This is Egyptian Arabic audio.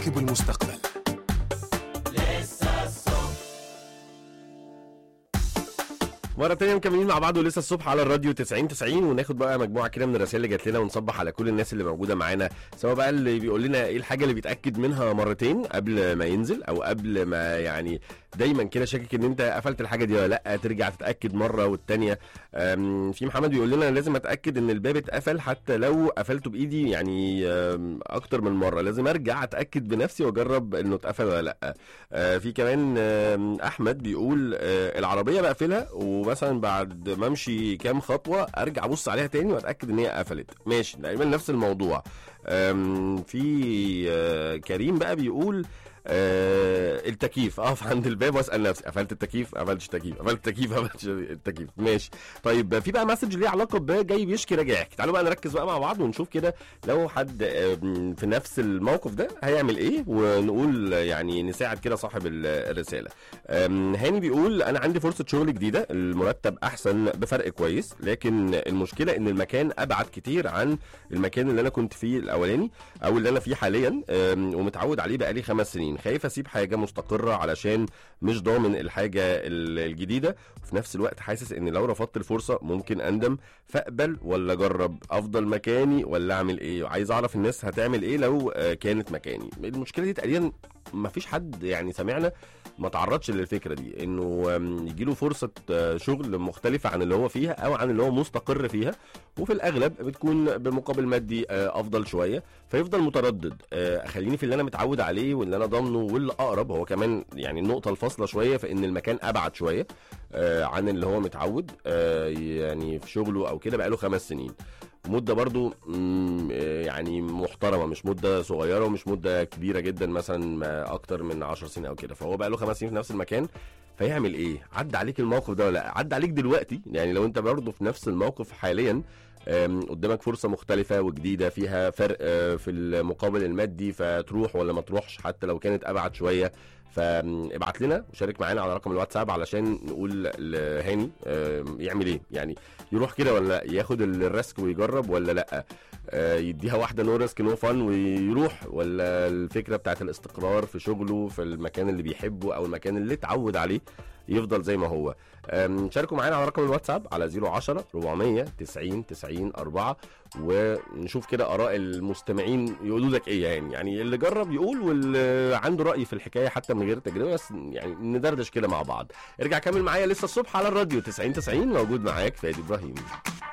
كب المستقبل مرة تانية مكملين مع بعض ولسه الصبح على الراديو 90 90 وناخد بقى مجموعة كده من الرسائل اللي جات لنا ونصبح على كل الناس اللي موجودة معانا سواء بقى اللي بيقول لنا ايه الحاجة اللي بيتأكد منها مرتين قبل ما ينزل او قبل ما يعني دايما كده شاكك ان انت قفلت الحاجة دي ولا لا ترجع تتأكد مرة والتانية أم، في محمد بيقول لنا لازم اتأكد ان الباب اتقفل حتى لو قفلته بايدي يعني أم، اكتر من مرة لازم ارجع اتأكد بنفسي واجرب انه اتقفل ولا لا آه، في كمان آم، احمد بيقول آه، العربيه بقفلها ومثلا بعد ما امشي كام خطوه ارجع ابص عليها تاني واتاكد ان هي قفلت ماشي تقريبا نفس الموضوع آم، في آه، كريم بقى بيقول آه التكييف اقف عند الباب واسال نفسي قفلت التكييف قفلتش التكييف قفلت التكييف قفلتش التكييف ماشي طيب في بقى مسج ليه علاقه بجاي بيشكي راجع يحكي تعالوا بقى نركز بقى مع بعض ونشوف كده لو حد آم، في نفس الموقف ده هيعمل ايه ونقول يعني نساعد كده صاحب ال- الرساله آم، هاني بيقول انا عندي فرصه شغل جديده المرتب احسن بفرق كويس لكن المشكله ان المكان ابعد كتير عن المكان اللي انا كنت فيه الاولاني او اللي انا فيه حاليا آم، ومتعود عليه بقالي خمس سنين خايف اسيب حاجه مستقره علشان مش ضامن الحاجه ال- الجديده وفي نفس الوقت حاسس ان لو رفضت الفرصه ممكن اندم فاقبل ولا اجرب افضل مكاني ولا اعمل ايه عايز اعرف الناس هتعمل ايه لو آه، كانت مكاني المشكله دي تقريبا ما فيش حد يعني سمعنا ما تعرضش للفكره دي انه يجي له فرصه آه، شغل مختلفه عن اللي هو فيها او عن اللي هو مستقر فيها وفي الاغلب بتكون بمقابل مادي آه، افضل شويه فيفضل متردد آه، خليني في اللي انا متعود عليه واللي انا ضامنه واللي اقرب هو كمان يعني النقطه الفاصله شويه في ان المكان ابعد شويه آه، عن اللي هو متعود آه، يعني في شغله او كده بقاله خمس سنين مدة برضو مم، آه، يعني محترمة مش مدة صغيرة ومش مدة كبيرة جدا مثلا ما أكتر من 10 سنين أو كده فهو بقى له خمس سنين في نفس المكان فيعمل إيه؟ عدى عليك الموقف ده ولا لأ؟ عدى عليك دلوقتي يعني لو أنت برضو في نفس الموقف حاليا آم، قدامك فرصة مختلفة وجديدة فيها فرق آه، في المقابل المادي فتروح ولا ما تروحش حتى لو كانت أبعد شوية فابعت لنا وشارك معانا على رقم الواتساب علشان نقول لهاني آم، يعمل ايه يعني يروح كده ولا لأ؟ ياخد الريسك ويجرب ولا لا آه، يديها واحده نو ريسك نو فن ويروح ولا الفكره بتاعت الاستقرار في شغله في المكان اللي بيحبه او المكان اللي اتعود عليه يفضل زي ما هو آم، شاركوا معانا على رقم الواتساب على 010 400 90 90 4 ونشوف كده اراء المستمعين يقولوا لك ايه يعني يعني اللي جرب يقول واللي عنده راي في الحكايه حتى من غير تجربه بس يعني ندردش كده مع بعض ارجع كمل معايا لسه الصبح على الراديو 90 90 موجود معاك فادي ابراهيم